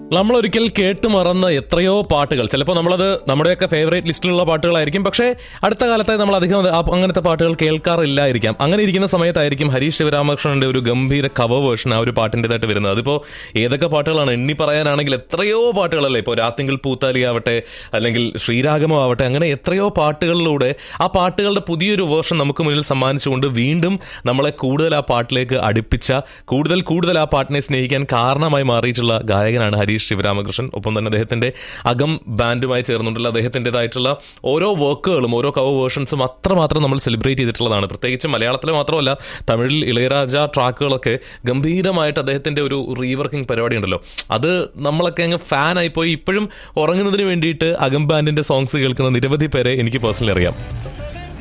നമ്മൾ ഒരിക്കൽ കേട്ട് മറന്ന എത്രയോ പാട്ടുകൾ ചിലപ്പോൾ നമ്മളത് നമ്മുടെയൊക്കെ ഫേവറേറ്റ് ലിസ്റ്റിലുള്ള പാട്ടുകളായിരിക്കും പക്ഷേ അടുത്ത കാലത്തായി നമ്മൾ അധികം അത് ആ- അങ്ങനത്തെ പാട്ടുകൾ കേൾക്കാറില്ലായിരിക്കാം അങ്ങനെ ഇരിക്കുന്ന സമയത്തായിരിക്കും ഹരീഷ് ശിവരാമകൃഷ്ണന്റെ ഒരു ഗംഭീര കവർ വേർഷൻ ആ ഒരു പാട്ടിൻ്റെതായിട്ട് വരുന്നത് അതിപ്പോൾ ഏതൊക്കെ പാട്ടുകളാണ് എണ്ണി പറയാനാണെങ്കിൽ എത്രയോ പാട്ടുകളല്ലേ ഇപ്പോൾ രാത്തിങ്കിൽ പൂത്താലി ആവട്ടെ അല്ലെങ്കിൽ ശ്രീരാഗമോ ആവട്ടെ അങ്ങനെ എത്രയോ പാട്ടുകളിലൂടെ ആ പാട്ടുകളുടെ പുതിയൊരു വേർഷൻ നമുക്ക് മുന്നിൽ സമ്മാനിച്ചുകൊണ്ട് വീണ്ടും നമ്മളെ കൂടുതൽ ആ പാട്ടിലേക്ക് അടുപ്പിച്ച കൂടുതൽ കൂടുതൽ ആ പാട്ടിനെ സ്നേഹിക്കാൻ കാരണമായി മാറിയിട്ടുള്ള ഗായകനാണ് ഹരീഷ് ശിവരാമകൃഷ്ണൻ ഒപ്പം തന്നെ അദ്ദേഹത്തിന്റെ അകം ബാൻഡുമായി ചേർന്നുകൊണ്ടുള്ള അദ്ദേഹത്തിൻ്റെതായിട്ടുള്ള ഓരോ വർക്കുകളും ഓരോ കവർ വേർഷൻസും അത്രമാത്രം നമ്മൾ സെലിബ്രേറ്റ് ചെയ്തിട്ടുള്ളതാണ് പ്രത്യേകിച്ച് മലയാളത്തിൽ മാത്രമല്ല തമിഴിൽ ഇളയരാജ ട്രാക്കുകളൊക്കെ ഗംഭീരമായിട്ട് അദ്ദേഹത്തിന്റെ ഒരു റീവർക്കിംഗ് പരിപാടി ഉണ്ടല്ലോ അത് നമ്മളൊക്കെ അങ്ങ് ഫാനായി പോയി ഇപ്പോഴും ഉറങ്ങുന്നതിന് വേണ്ടിയിട്ട് അകം ബാൻഡിന്റെ സോങ്സ് കേൾക്കുന്ന നിരവധി പേരെ എനിക്ക് പേഴ്സണലി അറിയാം